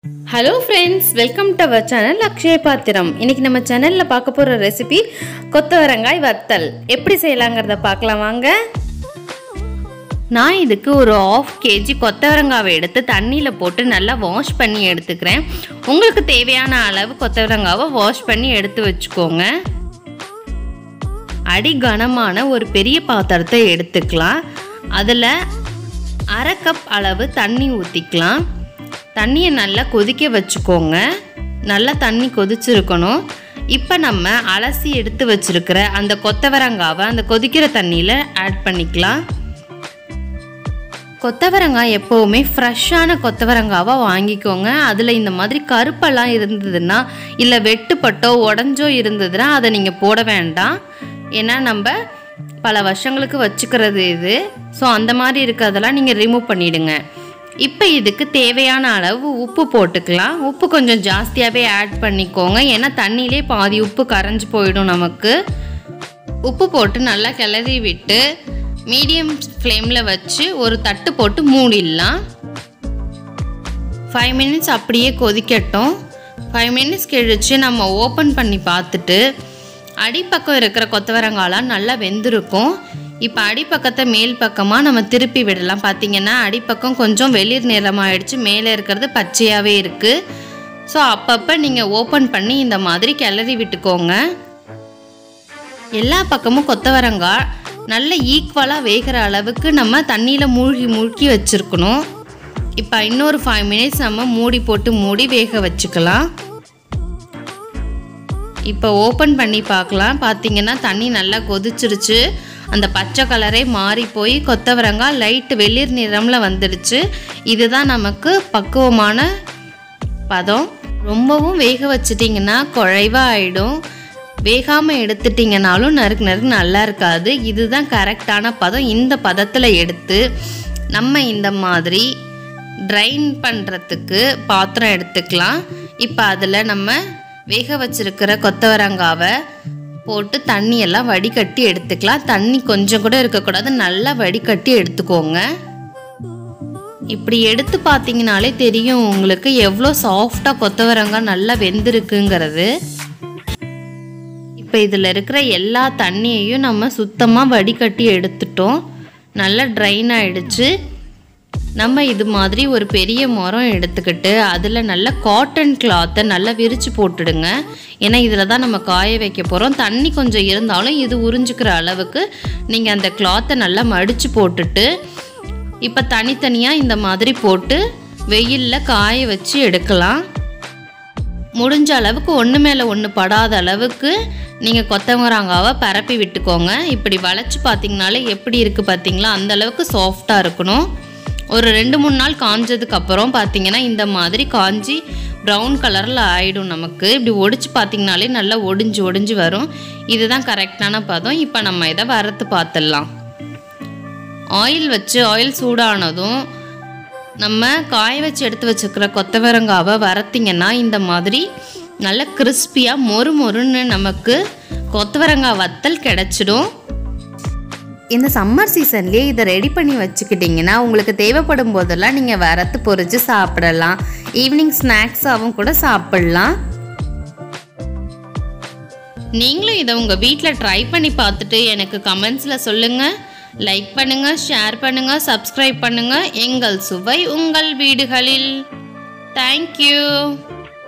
hello friends welcome to our channel Akshaya Patram இன்னைக்கு நம்ம சேனலில் பார்க்க போகிற ரெசிபி கொத்தவரங்காய் வத்தல் எப்படி செய்யலாங்கிறத பார்க்கலாம் வாங்க நான் இதுக்கு ஒரு ஆஃப் கேஜி கொத்தவரங்காவை எடுத்து தண்ணியில் போட்டு நல்லா வாஷ் பண்ணி எடுத்துக்கிறேன் உங்களுக்கு தேவையான அளவு கொத்தவரங்காவை வாஷ் பண்ணி எடுத்து வச்சுக்கோங்க அடி கனமான ஒரு பெரிய பாத்திரத்தை எடுத்துக்கலாம் அதில் அரை கப் அளவு தண்ணி ஊற்றிக்கலாம் தண்ணியை நல்லா கொதிக்க வச்சுக்கோங்க நல்லா தண்ணி கொதிச்சிருக்கணும் இப்போ நம்ம அலசி எடுத்து வச்சிருக்கிற அந்த கொத்தவரங்காவை அந்த கொதிக்கிற தண்ணியில் ஆட் பண்ணிக்கலாம் கொத்தவரங்காய் எப்போவுமே ஃப்ரெஷ்ஷான கொத்தவரங்காவாக வாங்கிக்கோங்க அதில் இந்த மாதிரி கருப்பெல்லாம் இருந்ததுன்னா இல்லை வெட்டுப்பட்டோ உடஞ்சோ இருந்ததுன்னா அதை நீங்கள் போட வேண்டாம் ஏன்னா நம்ம பல வருஷங்களுக்கு வச்சுக்கிறது இது ஸோ அந்த மாதிரி இருக்கிறதெல்லாம் நீங்கள் ரிமூவ் பண்ணிவிடுங்க இப்போ இதுக்கு தேவையான அளவு உப்பு போட்டுக்கலாம் உப்பு கொஞ்சம் ஜாஸ்தியாகவே ஆட் பண்ணிக்கோங்க ஏன்னா தண்ணியிலே பாதி உப்பு கரைஞ்சி போயிடும் நமக்கு உப்பு போட்டு நல்லா கிளறி விட்டு மீடியம் ஃப்ளேமில் வச்சு ஒரு தட்டு போட்டு மூடிடலாம் ஃபைவ் மினிட்ஸ் அப்படியே கொதிக்கட்டும் ஃபைவ் மினிட்ஸ் கழிச்சு நம்ம ஓப்பன் பண்ணி பார்த்துட்டு அடிப்பக்கம் இருக்கிற கொத்தவரங்காலாம் நல்லா வெந்திருக்கும் இப்போ அடிப்பக்கத்தை மேல் பக்கமாக நம்ம திருப்பி விடலாம் பார்த்தீங்கன்னா அடிப்பக்கம் கொஞ்சம் வெளிர் நிறமாயிடுச்சு மேலே இருக்கிறது பச்சையாகவே இருக்குது ஸோ அப்பப்போ நீங்கள் ஓப்பன் பண்ணி இந்த மாதிரி கிளறி விட்டுக்கோங்க எல்லா பக்கமும் கொத்தவரங்காய் நல்ல ஈக்குவலாக வேகிற அளவுக்கு நம்ம தண்ணியில் மூழ்கி மூழ்கி வச்சுருக்கணும் இப்போ இன்னொரு ஃபைவ் மினிட்ஸ் நம்ம மூடி போட்டு மூடி வேக வச்சுக்கலாம் இப்போ ஓப்பன் பண்ணி பார்க்கலாம் பார்த்தீங்கன்னா தண்ணி நல்லா கொதிச்சிருச்சு அந்த பச்சை கலரே மாறி போய் கொத்தவரங்காய் லைட் வெளிர் நிறமில் வந்துடுச்சு இதுதான் நமக்கு பக்குவமான பதம் ரொம்பவும் வேக வச்சிட்டிங்கன்னா குழைவாக ஆகிடும் வேகாமல் எடுத்துட்டிங்கனாலும் நறுக்கு நறுக்கு நல்லா இருக்காது இதுதான் கரெக்டான பதம் இந்த பதத்தில் எடுத்து நம்ம இந்த மாதிரி ட்ரைன் பண்ணுறதுக்கு பாத்திரம் எடுத்துக்கலாம் இப்போ அதில் நம்ம வேக வச்சிருக்கிற கொத்தவரங்காவை போட்டு தண்ணியெல்லாம் வடிகட்டி எடுத்துக்கலாம் தண்ணி கொஞ்சம் கூட இருக்கக்கூடாது நல்லா வடிகட்டி எடுத்துக்கோங்க இப்படி எடுத்து பார்த்தீங்கனாலே தெரியும் உங்களுக்கு எவ்வளோ சாஃப்டாக கொத்தவரங்காய் நல்லா வெந்திருக்குங்கிறது இப்போ இதில் இருக்கிற எல்லா தண்ணியையும் நம்ம சுத்தமாக வடிகட்டி எடுத்துட்டோம் நல்லா ட்ரைன் ஆயிடுச்சு நம்ம இது மாதிரி ஒரு பெரிய மரம் எடுத்துக்கிட்டு அதில் நல்ல காட்டன் கிளாத்தை நல்லா விரித்து போட்டுடுங்க ஏன்னா இதில் தான் நம்ம காய வைக்க போகிறோம் தண்ணி கொஞ்சம் இருந்தாலும் இது உறிஞ்சிக்கிற அளவுக்கு நீங்கள் அந்த கிளாத்தை நல்லா மடித்து போட்டுட்டு இப்போ தனித்தனியாக இந்த மாதிரி போட்டு வெயிலில் காய வச்சு எடுக்கலாம் முடிஞ்ச அளவுக்கு ஒன்று மேலே ஒன்று படாத அளவுக்கு நீங்கள் கொத்தவரங்காவை பரப்பி விட்டுக்கோங்க இப்படி வளைச்சி பார்த்தீங்கனாலே எப்படி இருக்குது பார்த்தீங்களா அந்த அளவுக்கு சாஃப்டாக இருக்கணும் ஒரு ரெண்டு மூணு நாள் காஞ்சதுக்கு அப்புறம் பார்த்தீங்கன்னா இந்த மாதிரி காஞ்சி ப்ரௌன் கலரில் ஆயிடும் நமக்கு இப்படி ஒடிச்சு பார்த்தீங்கனாலே நல்லா ஒடிஞ்சு ஒடிஞ்சு வரும் இதுதான் கரெக்டான பதம் இப்போ நம்ம இதை வறுத்து பார்த்துடலாம் ஆயில் வச்சு ஆயில் சூடானதும் நம்ம காய வச்சு எடுத்து வச்சுருக்கிற கொத்தவரங்காவை வறுத்திங்கன்னா இந்த மாதிரி நல்ல கிறிஸ்பியாக மொறு மொறுன்னு நமக்கு கொத்தவரங்காய் வத்தல் கிடச்சிடும் இந்த சம்மர் சீசன்லேயே இதை ரெடி பண்ணி வச்சுக்கிட்டிங்கன்னா உங்களுக்கு தேவைப்படும் போதெல்லாம் நீங்கள் வறுத்து பொரித்து சாப்பிடலாம் ஈவினிங் ஸ்நாக்ஸாகவும் கூட சாப்பிடலாம் நீங்களும் இதை உங்கள் வீட்டில் ட்ரை பண்ணி பார்த்துட்டு எனக்கு கமெண்ட்ஸில் சொல்லுங்கள் லைக் பண்ணுங்கள் ஷேர் பண்ணுங்கள் சப்ஸ்கிரைப் பண்ணுங்கள் எங்கள் சுவை உங்கள் வீடுகளில் தேங்க்யூ